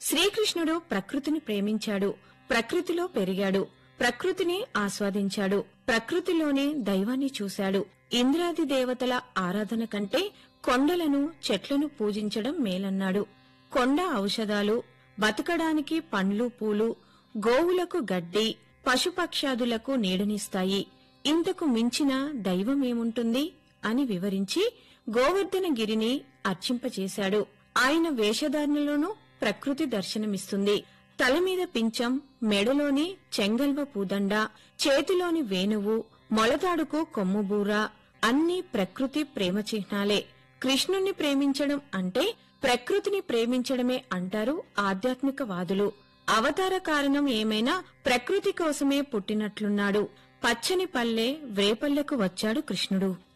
శ్రీకృష్ణుడు ప్రకృతిని ప్రేమించాడు ప్రకృతిలో పెరిగాడు ప్రకృతిని ఆస్వాదించాడు ప్రకృతిలోనే దైవాన్ని చూశాడు ఇంద్రాది దేవతల ఆరాధన కంటే కొండలను చెట్లను పూజించడం మేలన్నాడు కొండ ఔషధాలు బతకడానికి పండ్లు పూలు గోవులకు గడ్డి పశుపక్షాదులకు నీడనిస్తాయి ఇంతకు మించిన దైవమేముంటుంది అని వివరించి గోవర్ధనగిరిని అర్చింపచేశాడు ఆయన వేషధారణలోనూ ప్రకృతి దర్శనమిస్తుంది తల మీద పించం మెడలోని చెంగల్వ పూదండ చేతిలోని వేణువు మొలతాడుకు కొమ్ముబూర అన్ని ప్రకృతి ప్రేమ చిహ్నాలే కృష్ణుణ్ణి ప్రేమించడం అంటే ప్రకృతిని ప్రేమించడమే అంటారు ఆధ్యాత్మికవాదులు అవతార కారణం ఏమైనా ప్రకృతి కోసమే పుట్టినట్లున్నాడు పచ్చని పల్లె వ్రేపల్లెకు వచ్చాడు కృష్ణుడు